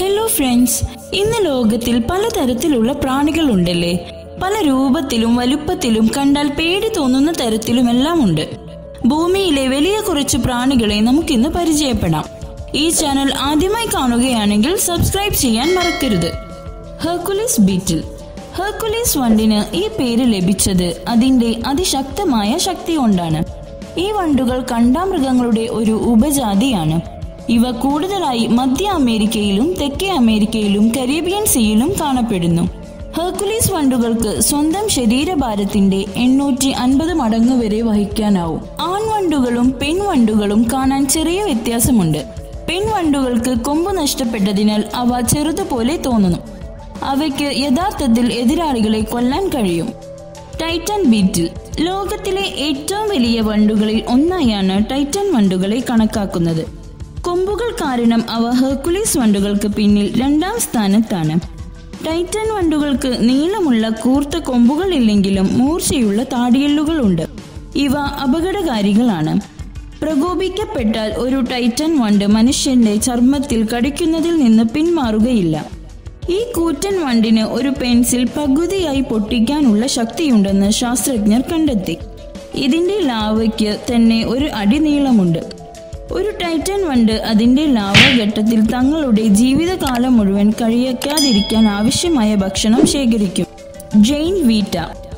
hello friends ഇന്ന് ലോകത്തിൽ പലതരത്തിലുള്ള പ്രാണികളുണ്ടല്ലേ പല രൂപത്തിലും വലുപ്പത്തിലും കണ്ടാൽ പേടി തോന്നുന്ന തരത്തിലുമെല്ലാം ഉണ്ട് ഭൂമിയിലെ വലിയ കുറച്ച് പ്രാണികളെ നമുക്കിന്ന് പരിചയപ്പെടാം ഈ ചാനൽ ആദ്യമായി കാണുകയാണെങ്കിൽ സബ്സ്ക്രൈബ് ചെയ്യാൻ മറക്കരുത് ഹെർക്കുലിസ് ബീറ്റിൽ ഹെർക്കുലിസ് വണ്ടിന് ഈ പേര് ലഭിച്ചത് അതിന്റെ അതിശക്തമായ ശക്തി കൊണ്ടാണ് ഈ വണ്ടുകൾ കണ്ടാമൃഗങ്ങളുടെ ഒരു ഉപജാതിയാണ് ഇവ കൂടുതലായി മധ്യ അമേരിക്കയിലും തെക്കേ അമേരിക്കയിലും കരീബിയൻ സീയിലും കാണപ്പെടുന്നു ഹെർക്കുലീസ് വണ്ടുകൾക്ക് സ്വന്തം ശരീരഭാരത്തിന്റെ എണ്ണൂറ്റി അൻപത് മടങ്ങ് വരെ വഹിക്കാനാവും ആൺവണ്ടുകളും പെൺവണ്ടുകളും കാണാൻ ചെറിയ വ്യത്യാസമുണ്ട് പെൺവണ്ടുകൾക്ക് കൊമ്പ് നഷ്ടപ്പെട്ടതിനാൽ അവ ചെറുതുപോലെ തോന്നുന്നു അവയ്ക്ക് യഥാർത്ഥത്തിൽ എതിരാളികളെ കൊല്ലാൻ കഴിയും ടൈറ്റൻ ബീറ്റിൽ ലോകത്തിലെ ഏറ്റവും വലിയ വണ്ടുകളിൽ ഒന്നായാണ് ടൈറ്റൻ വണ്ടുകളെ കണക്കാക്കുന്നത് കൊമ്പുകൾ കാരണം അവ ഹെർക്കുലീസ് വണ്ടുകൾക്ക് പിന്നിൽ രണ്ടാം സ്ഥാനത്താണ് ടൈറ്റൻ വണ്ടുകൾക്ക് നീളമുള്ള കൂർത്ത കൊമ്പുകളില്ലെങ്കിലും മൂർച്ചയുള്ള താടിയെല്ലുകളുണ്ട് ഇവ അപകടകാരികളാണ് പ്രകോപിക്കപ്പെട്ടാൽ ഒരു ടൈറ്റൻ വണ്ട് മനുഷ്യന്റെ ചർമ്മത്തിൽ കടിക്കുന്നതിൽ നിന്ന് പിന്മാറുകയില്ല ഈ കൂറ്റൻ വണ്ടിന് ഒരു പെൻസിൽ പകുതിയായി പൊട്ടിക്കാനുള്ള ശക്തിയുണ്ടെന്ന് ശാസ്ത്രജ്ഞർ കണ്ടെത്തി ഇതിന്റെ ലാവയ്ക്ക് തന്നെ ഒരു അടി നീളമുണ്ട് ഒരു ടൈറ്റൻ വണ്ട് അതിന്റെ ലാവഘട്ടത്തിൽ തങ്ങളുടെ ജീവിതകാലം മുഴുവൻ കഴിയാതിരിക്കാൻ ആവശ്യമായ ഭക്ഷണം ശേഖരിക്കും ജെയിൻ വീറ്റ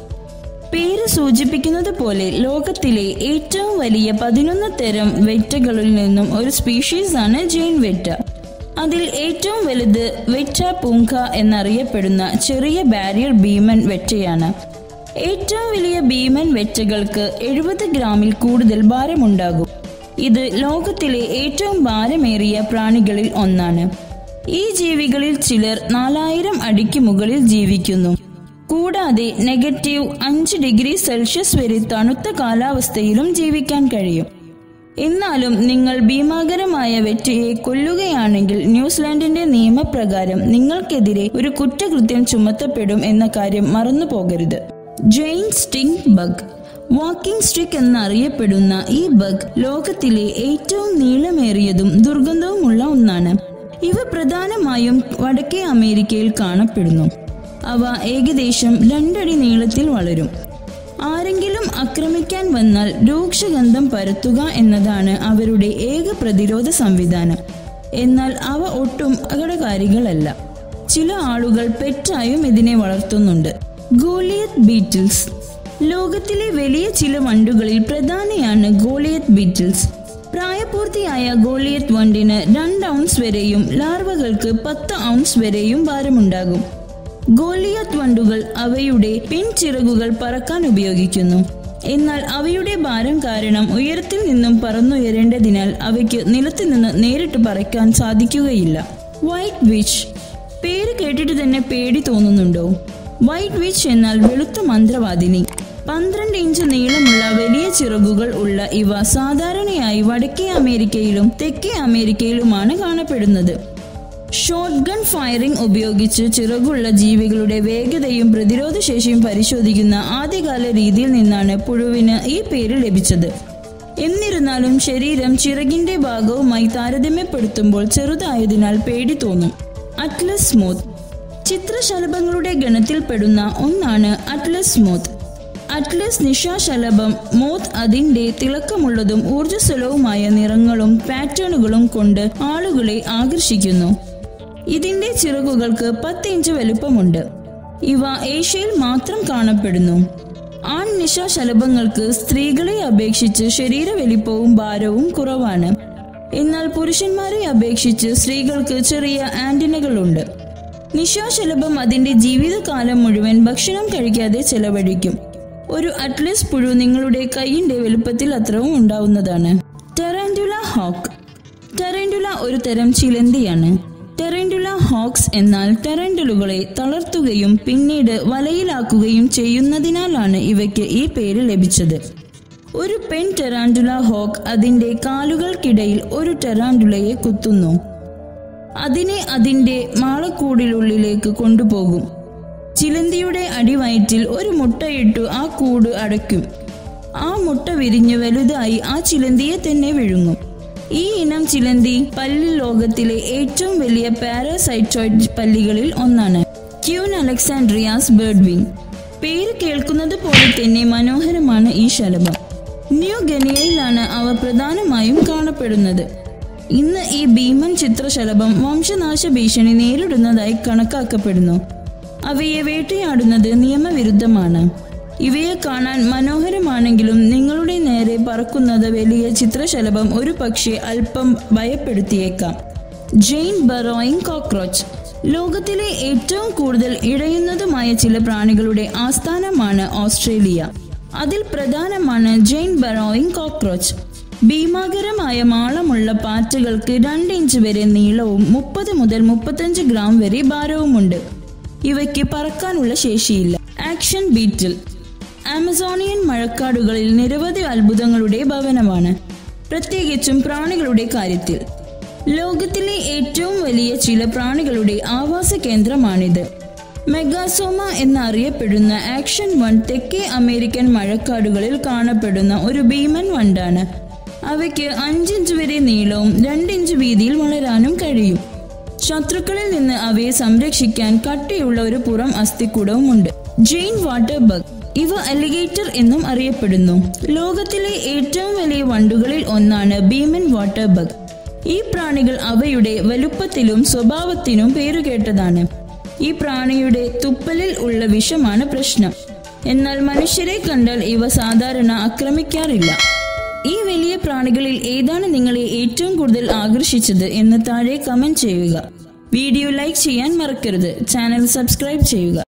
പേര് സൂചിപ്പിക്കുന്നത് പോലെ ലോകത്തിലെ ഏറ്റവും വലിയ പതിനൊന്ന് തരം വെറ്റകളിൽ നിന്നും ഒരു സ്പീഷീസ് ആണ് ജെയിൻ വെറ്റ അതിൽ ഏറ്റവും വലുത് വെറ്റ പൂങ്ക എന്നറിയപ്പെടുന്ന ചെറിയ ബാരിയർ ഭീമൻ വെറ്റയാണ് ഏറ്റവും വലിയ ഭീമൻ വെറ്റകൾക്ക് എഴുപത് ഗ്രാമിൽ കൂടുതൽ ഭാരമുണ്ടാകും ഇത് ലോകത്തിലെ ഏറ്റവും ഭാരമേറിയ പ്രാണികളിൽ ഒന്നാണ് ഈ ജീവികളിൽ ചിലർ നാലായിരം അടിക്ക് മുകളിൽ ജീവിക്കുന്നു കൂടാതെ നെഗറ്റീവ് അഞ്ച് ഡിഗ്രി സെൽഷ്യസ് വരെ തണുത്ത കാലാവസ്ഥയിലും ജീവിക്കാൻ കഴിയും എന്നാലും നിങ്ങൾ ഭീമാകരമായ വെറ്റയെ കൊല്ലുകയാണെങ്കിൽ ന്യൂസിലാൻഡിന്റെ നിയമപ്രകാരം നിങ്ങൾക്കെതിരെ ഒരു കുറ്റകൃത്യം ചുമത്തപ്പെടും എന്ന കാര്യം മറന്നു പോകരുത് giant sting bug walking stick എന്നറിയപ്പെടുന്ന ഈ ബഗ് ലോകത്തിലെ ഏറ്റവും നീളമേറിയതും ദുർഗന്ധവുമുള്ള ഒന്നാണ് ഇവ പ്രധാനമായും വടക്കേ അമേരിക്കയിൽ കാണപ്പെടുന്നു അവ ഏകദേശം രണ്ടടി നീളത്തിൽ വളരും ആരെങ്കിലും ആക്രമിക്കാൻ വന്നാൽ രൂക്ഷഗന്ധം പരത്തുക എന്നതാണ് അവരുടെ ഏക പ്രതിരോധ സംവിധാനം എന്നാൽ അവ ഒട്ടും അപകടകാരികളല്ല ചില ആളുകൾ പെറ്റായും ഇതിനെ വളർത്തുന്നുണ്ട് ഗോളിയത്ത് ബീറ്റിൽസ് ലോകത്തിലെ വലിയ ചില വണ്ടുകളിൽ പ്രധാനിയാണ് ഗോളിയത്ത് ബീറ്റിൽസ് പ്രായപൂർത്തിയായ ഗോളിയത്ത് വണ്ടിന് രണ്ട് ഔൺസ് വരെയും ലാർവകൾക്ക് പത്ത് ഔൺസ് വരെയും ഭാരമുണ്ടാകും ഗോളിയത്ത് വണ്ടുകൾ അവയുടെ പിൻചിറകുകൾ പറക്കാൻ ഉപയോഗിക്കുന്നു എന്നാൽ അവയുടെ ഭാരം കാരണം ഉയരത്തിൽ നിന്നും പറന്നുയരേണ്ടതിനാൽ അവയ്ക്ക് നിലത്ത് നിന്ന് നേരിട്ട് പറക്കാൻ സാധിക്കുകയില്ല വൈറ്റ് വിച്ച് പേര് കേട്ടിട്ട് തന്നെ പേടി തോന്നുന്നുണ്ടോ വൈറ്റ് വിച്ച് എന്നാൽ വെളുത്ത മന്ത്രവാദിനി പന്ത്രണ്ട് ഇഞ്ച് നീളമുള്ള വലിയ ചിറകുകൾ ഉള്ള ഇവ സാധാരണയായി വടക്കേ അമേരിക്കയിലും തെക്കേ അമേരിക്കയിലുമാണ് കാണപ്പെടുന്നത് ഷോട്ട് ഗൺ ഫയറിംഗ് ഉപയോഗിച്ച് ചിറകുള്ള ജീവികളുടെ വേഗതയും പ്രതിരോധശേഷിയും പരിശോധിക്കുന്ന ആദ്യകാല രീതിയിൽ നിന്നാണ് പുഴുവിന് ഈ പേര് ലഭിച്ചത് എന്നിരുന്നാലും ശരീരം ചിറകിന്റെ ഭാഗവുമായി താരതമ്യപ്പെടുത്തുമ്പോൾ ചെറുതായതിനാൽ പേടി തോന്നും അറ്റ്ലസ് സ്മൂത്ത് ചിത്രശലഭങ്ങളുടെ ഗണത്തിൽപ്പെടുന്ന ഒന്നാണ് അറ്റ്ലസ് സ്മൂത്ത് അറ്റ്ലസ് നിശാശലഭം മോത്ത് അതിന്റെ തിളക്കമുള്ളതും ഊർജ്ജസ്വലവുമായ നിറങ്ങളും പാറ്റേണുകളും കൊണ്ട് ആളുകളെ ആകർഷിക്കുന്നു ഇതിന്റെ ചിറകുകൾക്ക് പത്ത് ഇഞ്ച് വലുപ്പമുണ്ട് ഇവ ഏഷ്യയിൽ മാത്രം കാണപ്പെടുന്നു ആൺ നിശാശലഭങ്ങൾക്ക് സ്ത്രീകളെ അപേക്ഷിച്ച് ശരീര വലിപ്പവും ഭാരവും കുറവാണ് എന്നാൽ പുരുഷന്മാരെ അപേക്ഷിച്ച് സ്ത്രീകൾക്ക് ചെറിയ ആന്റിനകളുണ്ട് നിശാശലഭം അതിന്റെ ജീവിതകാലം മുഴുവൻ ഭക്ഷണം കഴിക്കാതെ ചെലവഴിക്കും ഒരു അറ്റ്ലസ് പുഴു നിങ്ങളുടെ കൈയിന്റെ വലുപ്പത്തിൽ അത്രവും ഉണ്ടാവുന്നതാണ് ടെറൻഡുല ഹോക്ക് ടെറൻഡുല ഒരു തരം ചിലന്തിയാണ് ടെറൻഡുല ഹോക്സ് എന്നാൽ ടെറൻഡുലുകളെ തളർത്തുകയും പിന്നീട് വലയിലാക്കുകയും ചെയ്യുന്നതിനാലാണ് ഇവയ്ക്ക് ഈ പേര് ലഭിച്ചത് ഒരു പെൺ ടെറാൻഡുല ഹോക്ക് അതിന്റെ കാലുകൾക്കിടയിൽ ഒരു ടെറാൻഡുലയെ കുത്തുന്നു അതിനെ അതിന്റെ മാളക്കൂടിനുള്ളിലേക്ക് കൊണ്ടുപോകും ചിലന്തിയുടെ അടിവയറ്റിൽ ഒരു മുട്ടയിട്ടു ആ കൂട് അടയ്ക്കും ആ മുട്ട വിരിഞ്ഞ് വലുതായി ആ ചിലന്തിയെ തന്നെ വിഴുങ്ങും ഈ ഇനം ചിലന്തി പല്ലി ലോകത്തിലെ ഏറ്റവും വലിയ പാരാസൈറ്റോയിഡ് പല്ലികളിൽ ഒന്നാണ് ക്യൂൻ അലക്സാൻഡ്രിയാസ് ബേർഡ്വിങ് പേര് കേൾക്കുന്നത് പോലെ തന്നെ മനോഹരമാണ് ഈ ശലഭം ന്യൂ ഗനിയയിലാണ് അവ പ്രധാനമായും കാണപ്പെടുന്നത് ഇന്ന് ഈ ഭീമൻ ചിത്രശലഭം വംശനാശ ഭീഷണി നേരിടുന്നതായി കണക്കാക്കപ്പെടുന്നു അവയെ വേട്ടയാടുന്നത് നിയമവിരുദ്ധമാണ് ഇവയെ കാണാൻ മനോഹരമാണെങ്കിലും നിങ്ങളുടെ നേരെ പറക്കുന്നത് വലിയ ചിത്രശലഭം ഒരു പക്ഷേ അല്പം ഭയപ്പെടുത്തിയേക്കാം ജെയിൻ ബറോയിങ് കോക്രോച്ച് ലോകത്തിലെ ഏറ്റവും കൂടുതൽ ഇഴയുന്നതുമായ ചില പ്രാണികളുടെ ആസ്ഥാനമാണ് ഓസ്ട്രേലിയ അതിൽ പ്രധാനമാണ് ജെയിൻ ബറോയിങ് കോക്രോച്ച് ഭീമാകരമായ മാളമുള്ള പാറ്റകൾക്ക് രണ്ട് ഇഞ്ച് വരെ നീളവും മുപ്പത് മുതൽ മുപ്പത്തഞ്ച് ഗ്രാം വരെ ഭാരവുമുണ്ട് ഇവയ്ക്ക് പറക്കാനുള്ള ശേഷിയില്ല ആക്ഷൻ ബീറ്റിൽ ആമസോണിയൻ മഴക്കാടുകളിൽ നിരവധി അത്ഭുതങ്ങളുടെ ഭവനമാണ് പ്രത്യേകിച്ചും പ്രാണികളുടെ കാര്യത്തിൽ ലോകത്തിലെ ഏറ്റവും വലിയ ചില പ്രാണികളുടെ ആവാസ കേന്ദ്രമാണിത് മെഗാസോമ എന്നറിയപ്പെടുന്ന ആക്ഷൻ വൺ തെക്കേ അമേരിക്കൻ മഴക്കാടുകളിൽ കാണപ്പെടുന്ന ഒരു ഭീമൻ വണ്ടാണ് അവയ്ക്ക് അഞ്ചിഞ്ച് വരെ നീളവും രണ്ടിഞ്ച് വീതിയിൽ വളരാനും കഴിയും ശത്രുക്കളിൽ നിന്ന് അവയെ സംരക്ഷിക്കാൻ കട്ടിയുള്ള ഒരു പുറം അസ്ഥിക്കൂടവുമുണ്ട് ജെയിൻ വാട്ടർ ബഗ് ഇവ അലിഗേറ്റർ എന്നും അറിയപ്പെടുന്നു ലോകത്തിലെ ഏറ്റവും വലിയ വണ്ടുകളിൽ ഒന്നാണ് ഭീമൻ വാട്ടർ ബഗ് ഈ പ്രാണികൾ അവയുടെ വലുപ്പത്തിലും സ്വഭാവത്തിനും പേരുകേട്ടതാണ് ഈ പ്രാണിയുടെ തുപ്പലിൽ ഉള്ള വിഷമാണ് പ്രശ്നം എന്നാൽ മനുഷ്യരെ കണ്ടാൽ ഇവ സാധാരണ ആക്രമിക്കാറില്ല ഈ വലിയ പ്രാണികളിൽ ഏതാണ് നിങ്ങളെ ഏറ്റവും കൂടുതൽ ആകർഷിച്ചത് എന്ന് താഴെ കമന്റ് ചെയ്യുക വീഡിയോ ലൈക്ക് ചെയ്യാൻ മറക്കരുത് ചാനൽ സബ്സ്ക്രൈബ് ചെയ്യുക